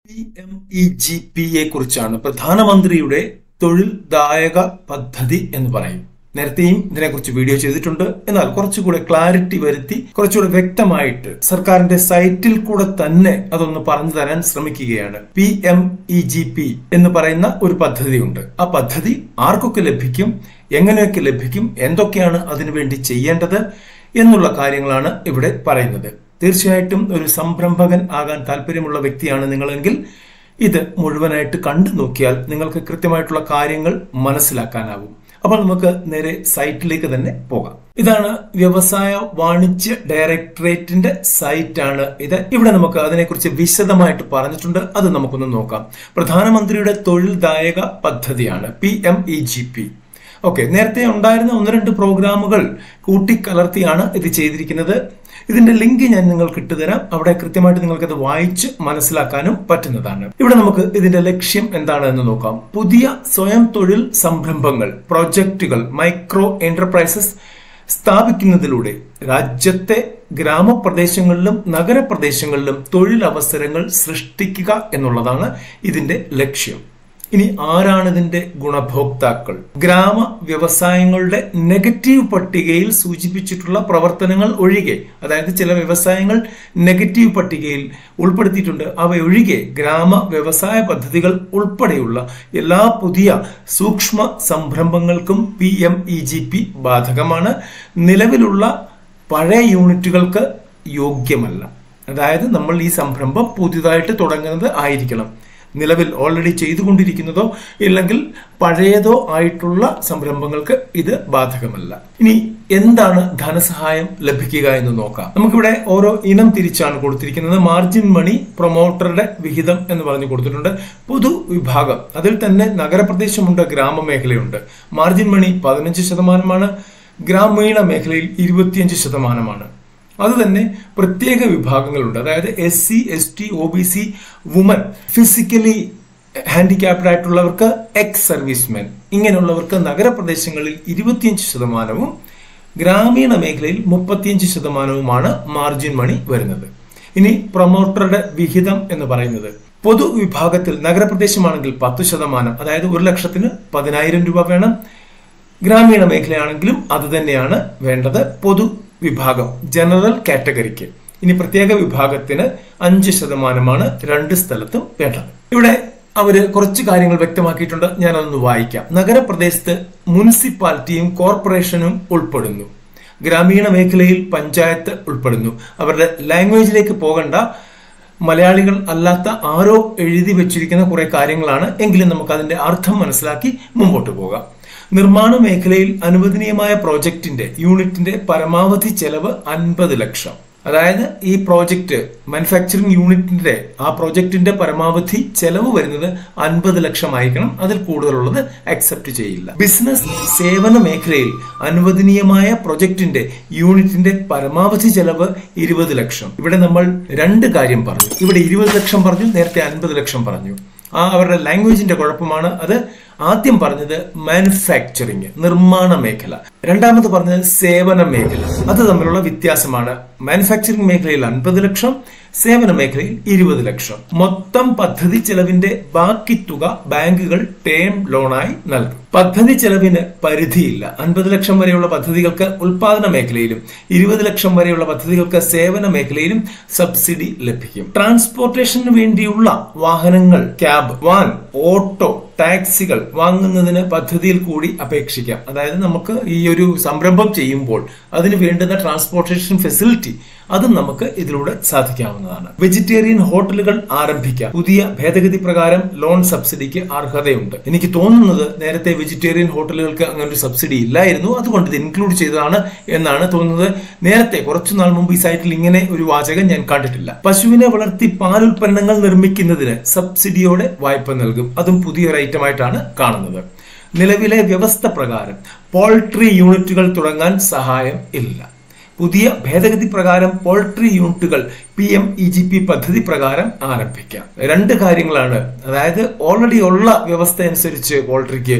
P M E G P യെ കുറിച്ചാണ് പ്രധാനമന്ത്രിയുടെ തൊഴിൽദായക പദ്ധതി എന്ന് പറയും നേരത്തെയും ഇതിനെക്കുറിച്ച് വീഡിയോ ചെയ്തിട്ടുണ്ട് എന്നാൽ കുറച്ചുകൂടെ ക്ലാരിറ്റി വരുത്തി കുറച്ചുകൂടെ വ്യക്തമായിട്ട് സർക്കാരിന്റെ സൈറ്റിൽ കൂടെ തന്നെ അതൊന്ന് പറഞ്ഞു തരാൻ ശ്രമിക്കുകയാണ് P M E G P എന്ന് പറയുന്ന ഒരു പദ്ധതിയുണ്ട് ആ പദ്ധതി ആർക്കൊക്കെ ലഭിക്കും എങ്ങനെയൊക്കെ ലഭിക്കും എന്തൊക്കെയാണ് അതിനുവേണ്ടി ചെയ്യേണ്ടത് എന്നുള്ള കാര്യങ്ങളാണ് ഇവിടെ പറയുന്നത് തീർച്ചയായിട്ടും ഒരു സംരംഭകൻ ആകാൻ താല്പര്യമുള്ള വ്യക്തിയാണ് നിങ്ങളെങ്കിൽ ഇത് മുഴുവനായിട്ട് കണ്ടു നോക്കിയാൽ നിങ്ങൾക്ക് കൃത്യമായിട്ടുള്ള കാര്യങ്ങൾ മനസ്സിലാക്കാനാവും അപ്പോൾ നമുക്ക് നേരെ സൈറ്റിലേക്ക് തന്നെ പോകാം ഇതാണ് വ്യവസായ വാണിജ്യ ഡയറക്ടറേറ്റിന്റെ സൈറ്റാണ് ഇത് ഇവിടെ നമുക്ക് അതിനെക്കുറിച്ച് വിശദമായിട്ട് പറഞ്ഞിട്ടുണ്ട് അത് നമുക്കൊന്ന് നോക്കാം പ്രധാനമന്ത്രിയുടെ തൊഴിൽദായക പദ്ധതിയാണ് P M E G P okay നേരത്തെ ഉണ്ടായിരുന്ന ഒന്ന് രണ്ട് പ്രോഗ്രാമുകൾ കൂട്ടിക്കലർത്തിയാണ് ഇത് ചെയ്തിരിക്കുന്നത് ഇതിന്റെ ലിങ്ക് ഞാൻ നിങ്ങൾക്ക് ഇട്ടുതരാം അവിടെ കൃത്യമായിട്ട് നിങ്ങൾക്ക് അത് വായിച്ച് മനസ്സിലാക്കാനും പറ്റുന്നതാണ് ഇവിടെ നമുക്ക് ഇതിന്റെ ലക്ഷ്യം എന്താണ് എന്ന് നോക്കാം പുതിയ സ്വയം തൊഴിൽ സംരംഭങ്ങൾ പ്രോജക്റ്റുകൾ മൈക്രോ എന്റർപ്രൈസസ് സ്ഥാപിക്കുന്നതിലൂടെ രാജ്യത്തെ ഗ്രാമപ്രദേശങ്ങളിലും നഗരപ്രദേശങ്ങളിലും തൊഴിലവസരങ്ങൾ സൃഷ്ടിക്കുക എന്നുള്ളതാണ് ഇതിന്റെ ലക്ഷ്യം ഇനി ആരാണ് ഇതിന്റെ ഗുണഭോക്താക്കൾ ഗ്രാമ വ്യവസായങ്ങളുടെ നെഗറ്റീവ് പട്ടികയിൽ സൂചിപ്പിച്ചിട്ടുള്ള പ്രവർത്തനങ്ങൾ ഒഴികെ അതായത് ചില വ്യവസായങ്ങൾ നെഗറ്റീവ് പട്ടികയിൽ ഉൾപ്പെടുത്തിയിട്ടുണ്ട് അവ ഒഴികെ ഗ്രാമ വ്യവസായ പദ്ധതികൾ ഉൾപ്പെടെയുള്ള എല്ലാ പുതിയ സൂക്ഷ്മ സംരംഭങ്ങൾക്കും P M E G P ബാധകമാണ് നിലവിലുള്ള പഴയ യൂണിറ്റുകൾക്ക് യോഗ്യമല്ല അതായത് നമ്മൾ ഈ സംരംഭം പുതിയതായിട്ട് തുടങ്ങുന്നത് ആയിരിക്കണം നിലവിൽ ഓൾറെഡി ചെയ്തുകൊണ്ടിരിക്കുന്നതോ ഇല്ലെങ്കിൽ പഴയതോ ആയിട്ടുള്ള സംരംഭങ്ങൾക്ക് ഇത് ബാധകമല്ല ഇനി എന്താണ് ധനസഹായം ലഭിക്കുക എന്ന് നോക്കാം നമുക്കിവിടെ ഓരോ ഇനം തിരിച്ചാണ് കൊടുത്തിരിക്കുന്നത് മാർജിൻ മണി പ്രൊമോട്ടറുടെ വിഹിതം എന്ന് പറഞ്ഞു കൊടുത്തിട്ടുണ്ട് പൊതുവിഭാഗം അതിൽ തന്നെ നഗരപ്രദേശമുണ്ട് ഗ്രാമമേഖലയുണ്ട് മാർജിൻ മണി പതിനഞ്ച് ശതമാനമാണ് ഗ്രാമീണ മേഖലയിൽ ഇരുപത്തിയഞ്ച് ശതമാനമാണ് അത് തന്നെ പ്രത്യേക വിഭാഗങ്ങളുണ്ട് അതായത് S C S T O B C woman physically handicapped ആയിട്ടുള്ളവർക്ക് എക്സ് സർവീസ്മെൻ ഇങ്ങനെയുള്ളവർക്ക് നഗരപ്രദേശങ്ങളിൽ ഇരുപത്തിയഞ്ച് ശതമാനവും ഗ്രാമീണ മേഖലയിൽ മുപ്പത്തിയഞ്ച് ശതമാനവുമാണ് മാർജിൻ മണി വരുന്നത് ഇനി പ്രൊമോട്ടറുടെ വിഹിതം എന്ന് പറയുന്നത് പൊതുവിഭാഗത്തിൽ നഗരപ്രദേശമാണെങ്കിൽ പത്ത് ശതമാനം അതായത് ഒരു ലക്ഷത്തിന് പതിനായിരം രൂപ വേണം ഗ്രാമീണ മേഖലയാണെങ്കിലും അത് തന്നെയാണ് വേണ്ടത് പൊതു വിഭാഗം ജനറൽ കാറ്റഗറിക്ക് ഇനി പ്രത്യേക വിഭാഗത്തിന് അഞ്ച് ശതമാനമാണ് രണ്ട് സ്ഥലത്തും വേണ്ടത് ഇവിടെ അവര് കുറച്ച് കാര്യങ്ങൾ വ്യക്തമാക്കിയിട്ടുണ്ട് ഞാൻ അതൊന്ന് വായിക്കാം നഗരപ്രദേശത്ത് മുനിസിപ്പാലിറ്റിയും കോർപ്പറേഷനും ഉൾപ്പെടുന്നു ഗ്രാമീണ മേഖലയിൽ പഞ്ചായത്ത് ഉൾപ്പെടുന്നു അവരുടെ ലാംഗ്വേജിലേക്ക് പോകണ്ട മലയാളികൾ അല്ലാത്ത ആരോ എഴുതി വെച്ചിരിക്കുന്ന കുറെ കാര്യങ്ങളാണ് എങ്കിലും നമുക്ക് അതിന്റെ അർത്ഥം മനസ്സിലാക്കി മുമ്പോട്ട് പോകാം നിർമ്മാണ മേഖലയിൽ അനുവദനീയമായ പ്രോജക്റ്റിന്റെ യൂണിറ്റിന്റെ പരമാവധി ചെലവ് അൻപത് ലക്ഷം അതായത് ഈ പ്രോജക്റ്റ് മാനുഫാക്ചറിംഗ് യൂണിറ്റിന്റെ ആ പ്രോജക്റ്റിന്റെ പരമാവധി ചെലവ് വരുന്നത് അൻപത് ലക്ഷം ആയിരിക്കണം അതിൽ കൂടുതലുള്ളത് അക്സെപ്റ്റ് ചെയ്യില്ല ബിസിനസ് സേവന മേഖലയിൽ അനുവദനീയമായ പ്രൊജക്ടിന്റെ യൂണിറ്റിന്റെ പരമാവധി ചെലവ് ഇരുപത് ലക്ഷം ഇവിടെ നമ്മൾ രണ്ട് കാര്യം പറഞ്ഞു ഇവിടെ ഇരുപത് ലക്ഷം പറഞ്ഞു നേരത്തെ അൻപത് ലക്ഷം പറഞ്ഞു ആ അവരുടെ ലാംഗ്വേജിന്റെ കുഴപ്പമാണ് അത് ആദ്യം പറഞ്ഞത് മാനുഫാക്ചറിങ് നിർമ്മാണ മേഖല രണ്ടാമത് പറഞ്ഞത് സേവന മേഖല അത് തമ്മിലുള്ള വ്യത്യാസമാണ് മാനുഫാക്ചറിംഗ് മേഖലയിൽ അൻപത് ലക്ഷം സേവന മേഖലയിൽ ഇരുപത് ലക്ഷം മൊത്തം പദ്ധതി ചെലവിന്റെ ബാക്കി തുക ബാങ്കുകൾ ടേം ലോണായി നൽകും പദ്ധതി ചെലവിന് പരിധിയില്ല അൻപത് ലക്ഷം വരെയുള്ള പദ്ധതികൾക്ക് ഉൽപാദന മേഖലയിലും ഇരുപത് ലക്ഷം വരെയുള്ള പദ്ധതികൾക്ക് സേവന മേഖലയിലും സബ്സിഡി ലഭിക്കും ട്രാൻസ്പോർട്ടേഷന് വേണ്ടിയുള്ള വാഹനങ്ങൾ ക്യാബ് വാൻ ഓട്ടോ ടാക്സികൾ വാങ്ങുന്നതിന് പദ്ധതിയിൽ കൂടി അപേക്ഷിക്കാം അതായത് നമുക്ക് ഈ ഒരു സംരംഭം ചെയ്യുമ്പോൾ അതിന് വേണ്ടുന്ന ട്രാൻസ്പോർട്ടേഷൻ ഫെസിലിറ്റി അതും നമുക്ക് ഇതിലൂടെ സാധിക്കാവുന്നതാണ് വെജിറ്റേറിയൻ ഹോട്ടലുകൾ ആരംഭിക്കാം പുതിയ ഭേദഗതി പ്രകാരം ലോൺ സബ്സിഡിക്ക് അർഹതയുണ്ട് എനിക്ക് തോന്നുന്നത് നേരത്തെ വെജിറ്റേറിയൻ ഹോട്ടലുകൾക്ക് അങ്ങനെ ഒരു സബ്സിഡി ഇല്ലായിരുന്നു അതുകൊണ്ട് ഇത് ഇൻക്ലൂഡ് ചെയ്തതാണ് എന്നാണ് തോന്നുന്നത് നേരത്തെ കുറച്ചു നാൾ മുമ്പ് ഈ സൈറ്റിൽ ഇങ്ങനെ ഒരു വാചകം ഞാൻ കണ്ടിട്ടില്ല പശുവിനെ വളർത്തി പാലുൽപ്പന്നങ്ങൾ നിർമ്മിക്കുന്നതിന് സബ്സിഡിയോടെ വായ്പ നൽകും അതും പുതിയൊരു ഐറ്റം ആയിട്ടാണ് കാണുന്നത് നിലവിലെ വ്യവസ്ഥ പ്രകാരം പോൾട്രി യൂണിറ്റുകൾ തുടങ്ങാൻ സഹായം ഇല്ല പുതിയ ഭേദഗതി പ്രകാരം പോൾട്രി യൂണിറ്റുകൾ P M E G P പദ്ധതി പ്രകാരം ആരംഭിക്കാം രണ്ട് കാര്യങ്ങളാണ് അതായത് ഓൾറെഡി ഉള്ള വ്യവസ്ഥ അനുസരിച്ച് പോൾട്രിക്ക്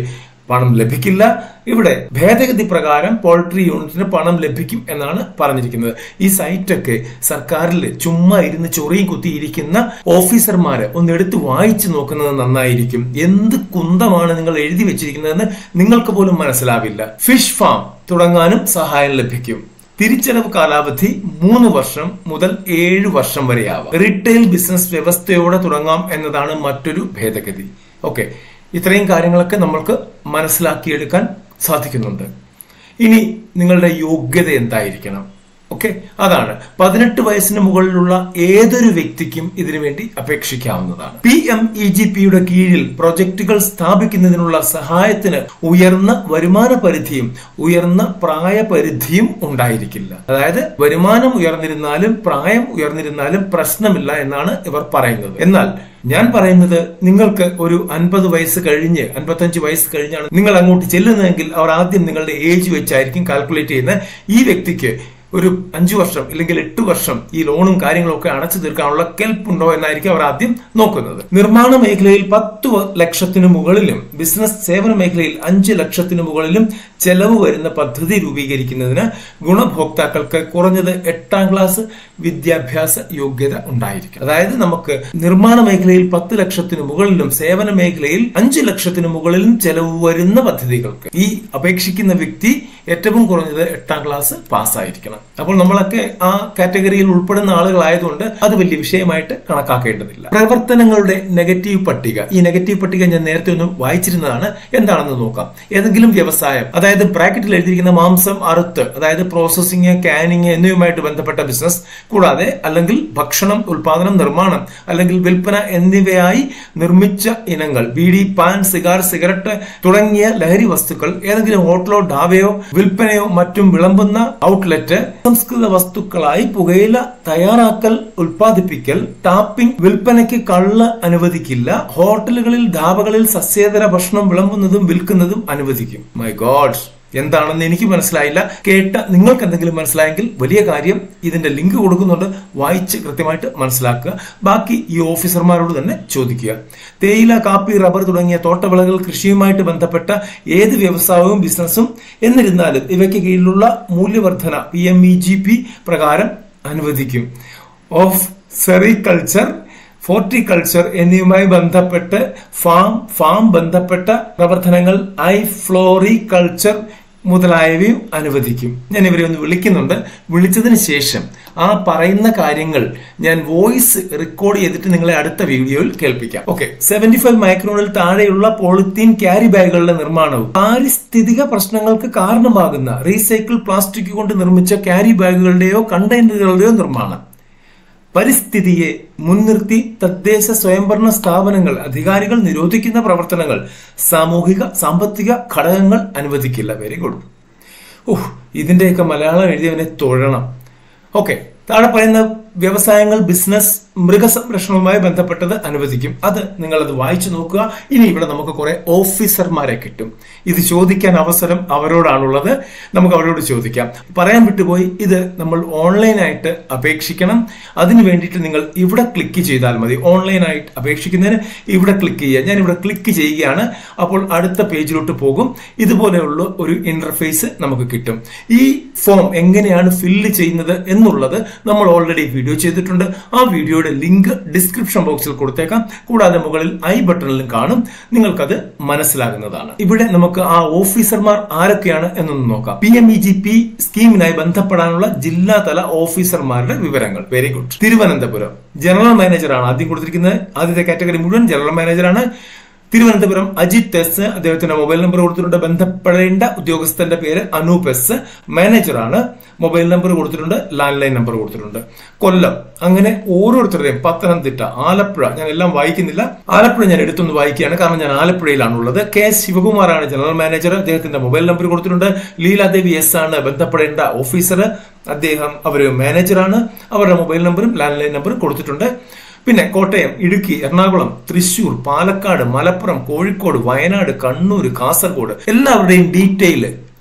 പണം ലഭിക്കില്ല ഇവിടെ ഭേദഗതി പ്രകാരം പോൾട്രി യൂണിറ്റിന് പണം ലഭിക്കും എന്നാണ് പറഞ്ഞിരിക്കുന്നത് ഈ സൈറ്റൊക്കെ സർക്കാരിൽ ചുമ്മാ ഇരുന്ന് ചൊറിയും കുത്തിയിരിക്കുന്ന ഓഫീസർമാരെ ഒന്ന് എടുത്ത് വായിച്ചു നോക്കുന്നത് നന്നായിരിക്കും എന്ത് കുന്തമാണ് നിങ്ങൾ എഴുതി വെച്ചിരിക്കുന്നതെന്ന് നിങ്ങൾക്ക് പോലും മനസ്സിലാവില്ല ഫിഷ് ഫാം തുടങ്ങാനും സഹായം ലഭിക്കും തിരിച്ചടവ് കാലാവധി മൂന്ന് വർഷം മുതൽ ഏഴ് വർഷം വരെയാവാം റീറ്റെയിൽ ബിസിനസ് വ്യവസ്ഥയോടെ തുടങ്ങാം എന്നതാണ് മറ്റൊരു ഭേദഗതി ഓക്കെ ഇത്രയും കാര്യങ്ങളൊക്കെ നമ്മൾക്ക് മനസ്സിലാക്കിയെടുക്കാൻ സാധിക്കുന്നുണ്ട് ഇനി നിങ്ങളുടെ യോഗ്യത എന്തായിരിക്കണം ഓക്കെ അതാണ് പതിനെട്ട് വയസ്സിന് മുകളിലുള്ള ഏതൊരു വ്യക്തിക്കും ഇതിനു വേണ്ടി അപേക്ഷിക്കാവുന്നതാണ് പി എം ഇ ജി പിയുടെ കീഴിൽ പ്രൊജക്ടുകൾ സ്ഥാപിക്കുന്നതിനുള്ള സഹായത്തിന് ഉയർന്ന വരുമാന പരിധിയും ഉയർന്ന പ്രായപരിധിയും ഉണ്ടായിരിക്കില്ല അതായത് വരുമാനം ഉയർന്നിരുന്നാലും പ്രായം ഉയർന്നിരുന്നാലും പ്രശ്നമില്ല എന്നാണ് ഇവർ പറയുന്നത് എന്നാൽ ഞാൻ പറയുന്നത് നിങ്ങൾക്ക് ഒരു അൻപത് വയസ്സ് കഴിഞ്ഞ് അൻപത്തഞ്ച് വയസ്സ് കഴിഞ്ഞാണ് നിങ്ങൾ അങ്ങോട്ട് ചെല്ലുന്നതെങ്കിൽ അവർ ആദ്യം നിങ്ങളുടെ ഏജ് വെച്ചായിരിക്കും കാൽക്കുലേറ്റ് ചെയ്യുന്നത് ഈ വ്യക്തിക്ക് ഒരു അഞ്ചു വർഷം അല്ലെങ്കിൽ എട്ട് വർഷം ഈ ലോണും കാര്യങ്ങളും ഒക്കെ അടച്ചു തീർക്കാനുള്ള കെൽപ്പ് ഉണ്ടോ എന്നായിരിക്കും അവർ ആദ്യം നോക്കുന്നത് നിർമ്മാണ മേഖലയിൽ പത്ത് ലക്ഷത്തിന് മുകളിലും ബിസിനസ് സേവന മേഖലയിൽ അഞ്ച് ലക്ഷത്തിന് മുകളിലും ചെലവ് വരുന്ന പദ്ധതി രൂപീകരിക്കുന്നതിന് ഗുണഭോക്താക്കൾക്ക് കുറഞ്ഞത് എട്ടാം ക്ലാസ് വിദ്യാഭ്യാസ യോഗ്യത ഉണ്ടായിരിക്കും അതായത് നമുക്ക് നിർമ്മാണ മേഖലയിൽ പത്ത് ലക്ഷത്തിന് മുകളിലും സേവന മേഖലയിൽ അഞ്ച് ലക്ഷത്തിന് മുകളിലും ചെലവ് വരുന്ന പദ്ധതികൾക്ക് ഈ അപേക്ഷിക്കുന്ന വ്യക്തി ഏറ്റവും കുറഞ്ഞത് എട്ടാം ക്ലാസ് പാസ്സായിരിക്കണം അപ്പോൾ നമ്മളൊക്കെ ആ കാറ്റഗറിയിൽ ഉൾപ്പെടുന്ന ആളുകളായതുകൊണ്ട് അത് വലിയ വിഷയമായിട്ട് കണക്കാക്കേണ്ടതില്ല പ്രവർത്തനങ്ങളുടെ നെഗറ്റീവ് പട്ടിക ഈ നെഗറ്റീവ് പട്ടിക ഞാൻ നേരത്തെ ഒന്ന് വായിച്ചിരുന്നതാണ് എന്താണെന്ന് നോക്കാം ഏതെങ്കിലും വ്യവസായം അതായത് ബ്രാക്കറ്റിൽ എഴുതിയിരിക്കുന്ന മാംസം അറുത്ത് അതായത് പ്രോസസ്സിംഗ് കാനിങ് എന്നിവയുമായിട്ട് ബന്ധപ്പെട്ട ബിസിനസ് കൂടാതെ അല്ലെങ്കിൽ ഭക്ഷണം ഉൽപാദനം നിർമ്മാണം അല്ലെങ്കിൽ വിൽപ്പന എന്നിവയായി നിർമ്മിച്ച ഇനങ്ങൾ ബീഡി പാൻ സിഗാർ സിഗരറ്റ് തുടങ്ങിയ ലഹരി വസ്തുക്കൾ ഏതെങ്കിലും ഹോട്ടലോ ഢാബയോ വിൽപ്പനയോ മറ്റും വിളമ്പുന്ന ഔട്ട്ലെറ്റ് സംസ്കൃത വസ്തുക്കളായി പുകയില തയ്യാറാക്കൽ ഉൽപ്പാദിപ്പിക്കൽ ടാപ്പിംഗ് വിൽപ്പനയ്ക്ക് കള്ള് അനുവദിക്കില്ല ഹോട്ടലുകളിൽ ധാബകളിൽ സസ്യേതര ഭക്ഷണം വിളമ്പുന്നതും വിൽക്കുന്നതും അനുവദിക്കും മൈ ഗോഡ് എന്താണെന്ന് എനിക്ക് മനസ്സിലായില്ല കേട്ട നിങ്ങൾക്ക് എന്തെങ്കിലും മനസ്സിലായെങ്കിൽ വലിയ കാര്യം ഇതിന്റെ ലിങ്ക് കൊടുക്കുന്നുണ്ട് വായിച്ച് കൃത്യമായിട്ട് മനസ്സിലാക്കുക ബാക്കി ഈ ഓഫീസർമാരോട് തന്നെ ചോദിക്കുക തേയില കാപ്പി റബ്ബർ തുടങ്ങിയ തോട്ടവിളകൾ കൃഷിയുമായിട്ട് ബന്ധപ്പെട്ട ഏത് വ്യവസായവും ബിസിനസ്സും എന്നിരുന്നാലും ഇവയ്ക്ക് കീഴിലുള്ള മൂല്യവർധന P M E G P പ്രകാരം അനുവദിക്കും ഓഫ് സെറികൾച്ചർ ഫോർട്ടിക്കൾച്ചർ എന്നിവയുമായി ബന്ധപ്പെട്ട് ഫാം ഫാം ബന്ധപ്പെട്ട പ്രവർത്തനങ്ങൾ ഐ ഫ്ലോറികൾച്ചർ മുതലായവയും അനുവദിക്കും ഞാൻ ഇവരെ ഒന്ന് വിളിക്കുന്നുണ്ട് വിളിച്ചതിന് ശേഷം ആ പറയുന്ന കാര്യങ്ങൾ ഞാൻ വോയിസ് റെക്കോർഡ് ചെയ്തിട്ട് നിങ്ങളെ അടുത്ത വീഡിയോയിൽ കേൾപ്പിക്കാം ഓക്കെ സെവന്റി ഫൈവ് മൈക്രോണിൽ താഴെയുള്ള പോളിത്തീൻ ക്യാരി ബാഗുകളുടെ നിർമ്മാണവും പാരിസ്ഥിതിക പ്രശ്നങ്ങൾക്ക് കാരണമാകുന്ന റീസൈക്കിൾ പ്ലാസ്റ്റിക് കൊണ്ട് നിർമ്മിച്ച ക്യാരി ബാഗുകളുടെയോ കണ്ടെയ്നറുകളുടെയോ നിർമ്മാണം പരിസ്ഥിതിയെ മുൻനിർത്തി തദ്ദേശ സ്വയംഭരണ സ്ഥാപനങ്ങൾ അധികാരികൾ നിരോധിക്കുന്ന പ്രവർത്തനങ്ങൾ സാമൂഹിക സാമ്പത്തിക ഘടകങ്ങൾ അനുവദിക്കില്ല വെരി ഗുഡ് ഓഹ് ഇതിന്റെയൊക്കെ മലയാളം എഴുതിയവനെ തൊഴണം ഓക്കെ താഴെ പറയുന്ന വ്യവസായങ്ങൾ ബിസിനസ് മൃഗസംരക്ഷണവുമായി ബന്ധപ്പെട്ടത് അനുവദിക്കും അത് നിങ്ങൾ അത് വായിച്ചു നോക്കുക ഇനി ഇവിടെ നമുക്ക് കുറെ ഓഫീസർമാരെ കിട്ടും ഇത് ചോദിക്കാൻ അവസരം അവരോടാണുള്ളത് നമുക്ക് അവരോട് ചോദിക്കാം പറയാൻ വിട്ടുപോയി ഇത് നമ്മൾ ഓൺലൈനായിട്ട് അപേക്ഷിക്കണം അതിന് വേണ്ടിയിട്ട് നിങ്ങൾ ഇവിടെ ക്ലിക്ക് ചെയ്താൽ മതി ഓൺലൈനായിട്ട് അപേക്ഷിക്കുന്നതിന് ഇവിടെ ക്ലിക്ക് ചെയ്യുക ഞാൻ ഇവിടെ ക്ലിക്ക് ചെയ്യുകയാണ് അപ്പോൾ അടുത്ത പേജിലോട്ട് പോകും ഇതുപോലെയുള്ള ഒരു ഇന്റർഫേസ് നമുക്ക് കിട്ടും ഈ ഫോം എങ്ങനെയാണ് ഫില്ല് ചെയ്യുന്നത് എന്നുള്ളത് നമ്മൾ ഓൾറെഡി വീഡിയോ ചെയ്തിട്ടുണ്ട് ആ വീഡിയോയുടെ ലിങ്ക് ഡിസ്ക്രിപ്ഷൻ ബോക്സിൽ കൊടുത്തേക്കാം കൂടാതെ മുകളിൽ ഐ ബട്ടണിലും കാണും നിങ്ങൾക്കത് മനസ്സിലാകുന്നതാണ് ഇവിടെ നമുക്ക് ആ ഓഫീസർമാർ ആരൊക്കെയാണ് എന്നൊന്ന് നോക്കാം P M E G P സ്കീമിനായി ബന്ധപ്പെടാനുള്ള ജില്ലാതല ഓഫീസർമാരുടെ വിവരങ്ങൾ വെരി ഗുഡ് തിരുവനന്തപുരം ജനറൽ മാനേജറാണ് ആദ്യം കൊടുത്തിരിക്കുന്നത് ആദ്യത്തെ കാറ്റഗറി മുഴുവൻ ജനറൽ മാനേജറാണ് തിരുവനന്തപുരം അജിത് എസ് അദ്ദേഹത്തിന്റെ മൊബൈൽ നമ്പർ കൊടുത്തിട്ടുണ്ട് ബന്ധപ്പെടേണ്ട ഉദ്യോഗസ്ഥന്റെ പേര് അനൂപ് എസ് മാനേജറാണ് മൊബൈൽ നമ്പർ കൊടുത്തിട്ടുണ്ട് ലാൻഡ് ലൈൻ നമ്പർ കൊടുത്തിട്ടുണ്ട് കൊല്ലം അങ്ങനെ ഓരോരുത്തരുടെയും പത്തനംതിട്ട ആലപ്പുഴ ഞാൻ എല്ലാം വായിക്കുന്നില്ല ആലപ്പുഴ ഞാൻ എടുത്തൊന്ന് വായിക്കുകയാണ് കാരണം ഞാൻ ആലപ്പുഴയിലാണുള്ളത് കെ ശിവകുമാറാണ് ജനറൽ മാനേജർ അദ്ദേഹത്തിന്റെ മൊബൈൽ നമ്പർ കൊടുത്തിട്ടുണ്ട് ലീലാദേവി എസ് ആണ് ബന്ധപ്പെടേണ്ട ഓഫീസർ അദ്ദേഹം അവർ മാനേജറാണ് അവരുടെ മൊബൈൽ നമ്പറും ലാൻഡ് ലൈൻ നമ്പറും കൊടുത്തിട്ടുണ്ട് പിന്നെ കോട്ടയം ഇടുക്കി എറണാകുളം തൃശൂർ പാലക്കാട് മലപ്പുറം കോഴിക്കോട് വയനാട് കണ്ണൂർ കാസർഗോഡ് എല്ലാവരുടെയും ഡീറ്റെയിൽ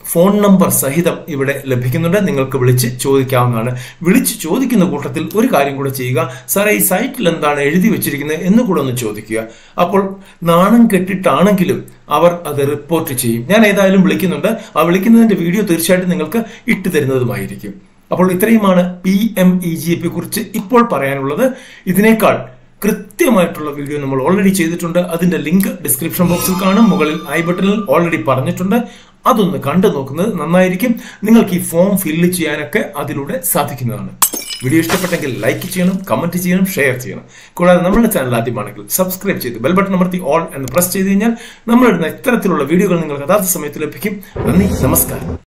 ഫോൺ നമ്പർ സഹിതം ഇവിടെ ലഭിക്കുന്നുണ്ട് നിങ്ങൾക്ക് വിളിച്ച് ചോദിക്കാവുന്നതാണ് വിളിച്ച് ചോദിക്കുന്ന കൂട്ടത്തിൽ ഒരു കാര്യം കൂടെ ചെയ്യുക സാറേ ഈ സൈറ്റിൽ എന്താണ് എഴുതി വെച്ചിരിക്കുന്നത് എന്ന് കൂടെ ഒന്ന് ചോദിക്കുക അപ്പോൾ നാണം കെട്ടിട്ടാണെങ്കിലും അവർ അത് റിപ്പോർട്ട് ചെയ്യും ഞാൻ ഏതായാലും വിളിക്കുന്നുണ്ട് ആ വിളിക്കുന്നതിന്റെ വീഡിയോ തീർച്ചയായിട്ടും നിങ്ങൾക്ക് ഇട്ടു തരുന്നതുമായിരിക്കും അപ്പോൾ ഇത്രയുമാണ് P M E G P കുറിച്ച് ഇപ്പോൾ പറയാനുള്ളത് ഇതിനേക്കാൾ കൃത്യമായിട്ടുള്ള വീഡിയോ നമ്മൾ ഓൾറെഡി ചെയ്തിട്ടുണ്ട് അതിന്റെ ലിങ്ക് ഡിസ്ക്രിപ്ഷൻ ബോക്സിൽ കാണും മുകളിൽ ഐ ബട്ടണിൽ ഓൾറെഡി പറഞ്ഞിട്ടുണ്ട് അതൊന്ന് കണ്ടു നോക്കുന്നത് നന്നായിരിക്കും നിങ്ങൾക്ക് ഈ ഫോം ഫില്ല് ചെയ്യാനൊക്കെ അതിലൂടെ സാധിക്കുന്നതാണ് വീഡിയോ ഇഷ്ടപ്പെട്ടെങ്കിൽ ലൈക്ക് ചെയ്യണം കമന്റ് ചെയ്യണം ഷെയർ ചെയ്യണം കൂടാതെ നമ്മുടെ ചാനൽ ആദ്യമാണെങ്കിൽ സബ്സ്ക്രൈബ് ചെയ്ത് ബെൽ ബട്ടൺ അമർത്തി ഓൾ എന്ന് പ്രസ് ചെയ്ത് കഴിഞ്ഞാൽ നമ്മളിടുന്ന ഇത്തരത്തിലുള്ള വീഡിയോകൾ നിങ്ങൾക്ക് യഥാർത്ഥ സമയത്ത് ലഭിക്കും നന്ദി നമസ്കാരം